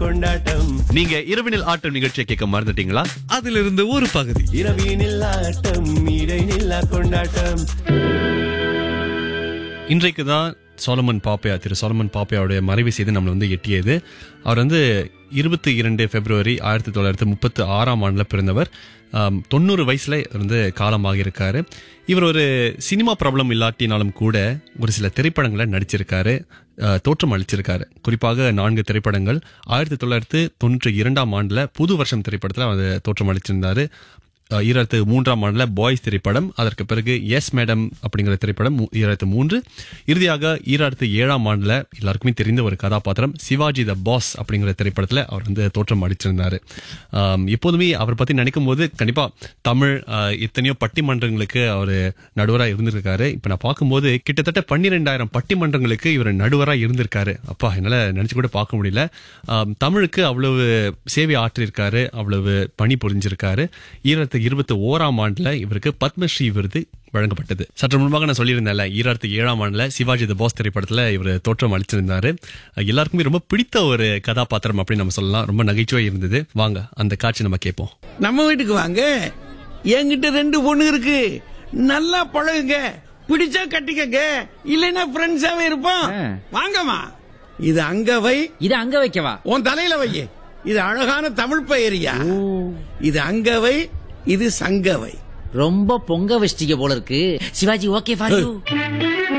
கொண்டாட்டம் நீங்க இரவினில் ஆட்டம் நிகழ்ச்சியை கேட்க மறந்துட்டீங்களா அதிலிருந்து ஒரு பகுதி இரவினில் ஆட்டம் இடைநில்லா கொண்டாட்டம் இன்றைக்கு தான் சோலமன் பாப்பையா திரு சோலமன் பாப்பையாவுடைய மறைவு செய்து நம்மளை வந்து எட்டியது அவர் வந்து இருபத்தி இரண்டு பிப்ரவரி ஆயிரத்தி தொள்ளாயிரத்தி முப்பத்து ஆறாம் ஆண்டில் பிறந்தவர் ஆம், தொண்ணூறு வயசுல வந்து காலமாகியிருக்காரு இவர் ஒரு சினிமா பிரபலம் இல்லாட்டினாலும் கூட ஒரு சில திரைப்படங்களை நடிச்சிருக்காரு அஹ், தோற்றம் அளிச்சிருக்காரு குறிப்பாக நான்கு திரைப்படங்கள் ஆயிரத்தி தொள்ளாயிரத்து தொண்ணூற்றி இரண்டாம் ஆண்டில் புது வருஷம் திரைப்படத்தில் அவர் தோற்றம் அளிச்சிருந்தாரு அஹ் ஈராயிரத்து மூன்றாம் ஆண்டுல பாய்ஸ் திரைப்படம் அதற்கு பிறகு எஸ் மேடம் அப்படிங்கிற திரைப்படம் மூ- ஈராயிரத்து மூன்று இறுதியாக ஈராயிரத்து ஏழாம் ஆண்டுல எல்லாருக்குமே தெரிந்த ஒரு கதாபாத்திரம் சிவாஜி த பாஸ் அப்படிங்கிற திரைப்படத்துல அவர் வந்து தோற்றம் அடிச்சிருந்தாரு ஆம், எப்போதுமே அவர் பத்தி நினைக்கும் போது கண்டிப்பா தமிழ் அஹ், எத்தனையோ பட்டிமன்றங்களுக்கு அவர் நடுவராக இருந்திருக்காரு இப்ப நான் பார்க்கும்போது கிட்டத்தட்ட பன்னிரெண்டாயிரம் பட்டிமன்றங்களுக்கு இவர் நடுவராக இருந்திருக்காரு அப்பா என்னால நினைச்சு கூட பார்க்க முடியல ஆம், தமிழுக்கு அவ்வளவு சேவை ஆற்றிருக்காரு அவ்வளவு பணி புரிஞ்சிருக்காரு ஈராயிரத்து இருபத்தி ஓராம் ஆண்டுல இவருக்கு பத்மஸ்ரீ விருது வழங்கப்பட்டது சற்று முன்பாக நான் சொல்லியிருந்தேன்ல ஈராயிரத்து ஏழாம் ஆண்டுல சிவாஜி த பாஸ் திரைப்படத்துல இவர் தோற்றம் அளிச்சிருந்தாரு எல்லாருக்குமே ரொம்ப பிடித்த ஒரு கதாபாத்திரம் அப்படின்னு நம்ம சொல்லலாம் ரொம்ப நகைச்சுவை இருந்தது வாங்க அந்த காட்சி நம்ம கேட்போம் நம்ம வீட்டுக்கு வாங்க என்கிட்ட ரெண்டு பொண்ணு இருக்கு நல்லா பழகுங்க பிடிச்சா கட்டிக்கங்க இல்லைன்னா ஃப்ரெண்ட்ஸாவே இருப்போம் வாங்கம்மா இது அங்க வை இது அங்க வைக்கவா உன் தலையில வை இது அழகான தமிழ் பெயரியா இது அங்க வை இது சங்கவை ரொம்ப பொங்க வச்சிட்டீங்க போல இருக்கு சிவாஜி ஓகே ஃபார் யூ